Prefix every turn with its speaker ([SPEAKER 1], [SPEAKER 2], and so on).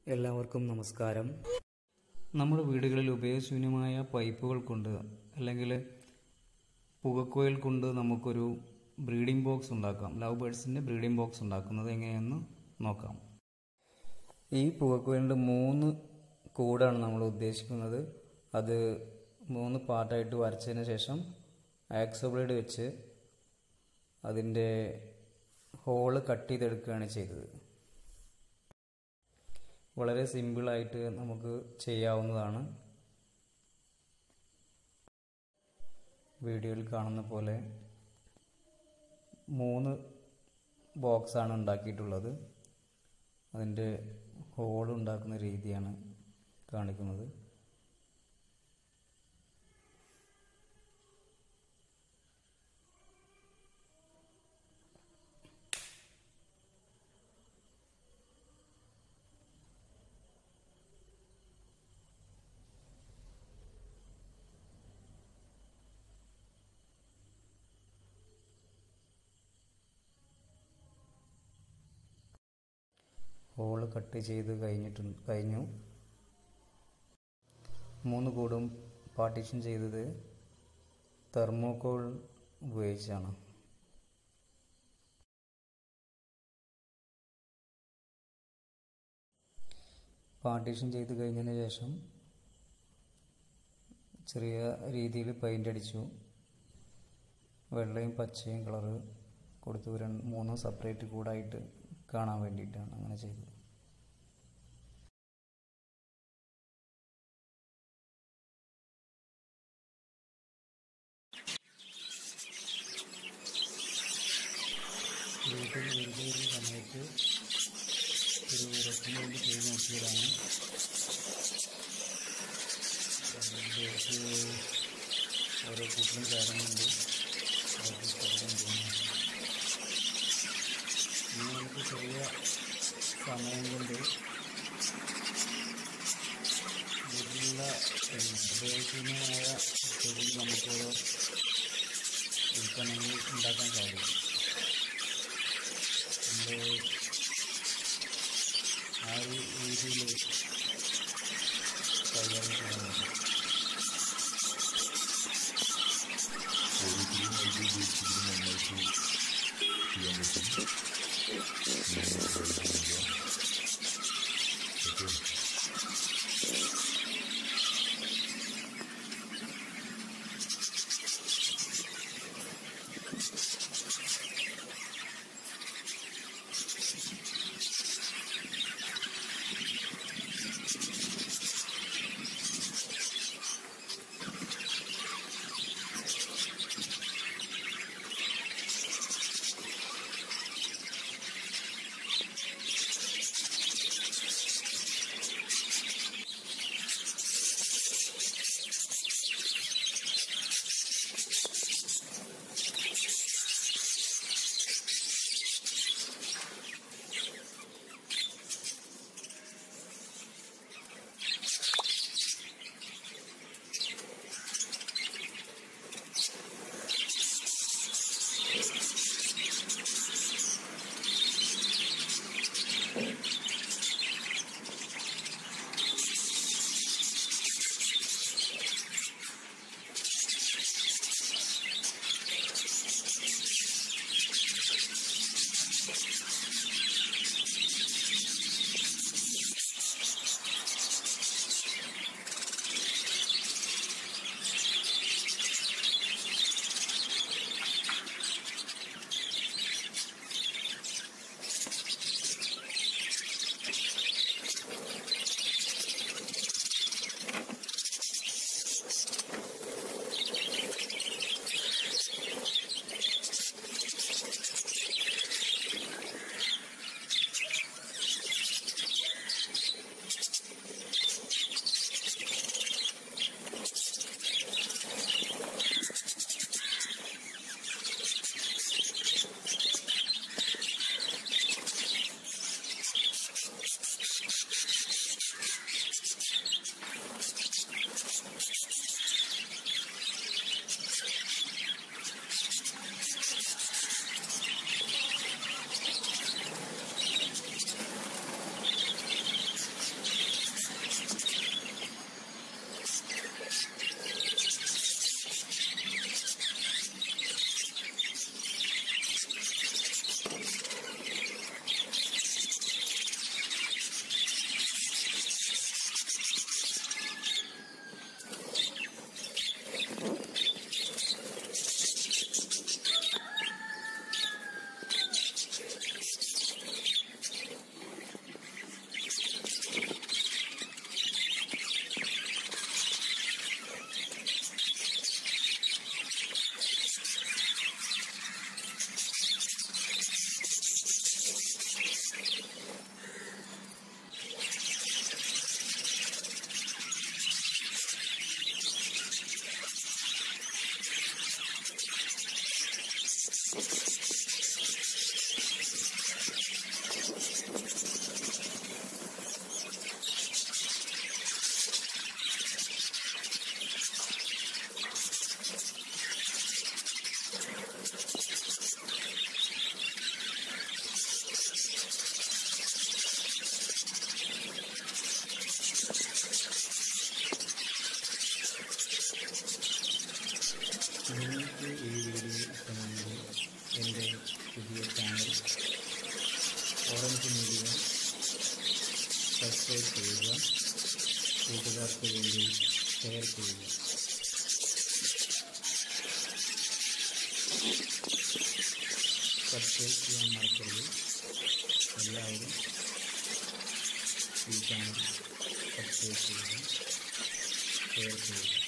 [SPEAKER 1] എല്ലാവർക്കും നമസ്കാരം
[SPEAKER 2] നമ്മുടെ വീടുകളിൽ ഉപയോഗശൂന്യമായ പൈപ്പുകൾ കൊണ്ട് അല്ലെങ്കിൽ പുകക്കോയിൽ കൊണ്ട് നമുക്കൊരു ബ്രീഡിംഗ് ബോക്സ് ഉണ്ടാക്കാം ലവ് ബേഡ്സിൻ്റെ ബ്രീഡിംഗ് ബോക്സ് ഉണ്ടാക്കുന്നത് എങ്ങനെയെന്ന് നോക്കാം ഈ പുകക്കോയിലിൻ്റെ മൂന്ന് കൂടാണ് നമ്മൾ ഉദ്ദേശിക്കുന്നത് അത് മൂന്ന് പാർട്ടായിട്ട് വരച്ചതിന് ശേഷം ആക്സോ ബ്ലേഡ് വെച്ച് അതിൻ്റെ ഹോള് കട്ട് ചെയ്തെടുക്കുകയാണ് ചെയ്തത് വളരെ സിമ്പിളായിട്ട് നമുക്ക് ചെയ്യാവുന്നതാണ് വീഡിയോയിൽ കാണുന്ന പോലെ മൂന്ന് ബോക്സാണ് ഉണ്ടാക്കിയിട്ടുള്ളത് അതിൻ്റെ ഹോൾ ഉണ്ടാക്കുന്ന രീതിയാണ് കാണിക്കുന്നത് ഹോള് കട്ട് ചെയ്ത് കഴിഞ്ഞിട്ട് കഴിഞ്ഞു മൂന്ന് കൂടും പാർട്ടീഷൻ ചെയ്തത് തെർമോക്കോൾ ഉപയോഗിച്ചാണ് പാർട്ടീഷൻ ചെയ്ത് കഴിഞ്ഞതിന് ശേഷം ചെറിയ രീതിയിൽ പെയിൻ്റ് അടിച്ചു വെള്ളയും പച്ചയും കളറ് കൊടുത്തു രണ്ട് മൂന്നും സെപ്പറേറ്റ് കൂടായിട്ട് കാണാൻ വേണ്ടിയിട്ടാണ് അങ്ങനെ ചെയ്തത് വീട്ടിൽ വെറുതെ വരുന്ന സമയത്ത് ഒരു രസം വേണ്ടി ചെയ്ത് നോക്കിയതാണ് അതിലേക്ക് ഓരോ കൂട്ടിലും കാര്യങ്ങളുണ്ട് അതൊക്കെ ഇഷ്ടപ്പെടാൻ തോന്നുന്നു ഇനി നമുക്ക് ചെറിയ സമയം കൊണ്ട് വീട്ടിലുള്ള ഉപയോഗശൂന്യമായ ചെടിയിൽ നമുക്ക് ഓരോ ഉൽപ്പന്നങ്ങൾ ഉണ്ടാക്കാൻ സാധിക്കും നമ്മൾ ആ ഒരു രീതിയിൽ കൈകാര്യം ചെയ്യാൻ പറ്റും
[SPEAKER 3] ഓരോരുത്തരും ഐഡിയ ഉപയോഗിച്ചിട്ട് നന്നായിട്ട് ചെയ്യാൻ പറ്റും ഞാൻ ട്രൈ ചെയ്യുക ഓക്കെ
[SPEAKER 2] പുതിയ ചാനൽ ഓറഞ്ച് മീഡിയ സബ്സ്ക്രൈബ് ചെയ്യുക കൂട്ടുകാർക്ക് വേണ്ടി ഷെയർ ചെയ്യുക സബ്സ്ക്രൈബ് ചെയ്യാൻ മറക്കരുത് എല്ലാവരും ഈ ചാനൽ സബ്സ്ക്രൈബ് ചെയ്യുക ഷെയർ ചെയ്യുക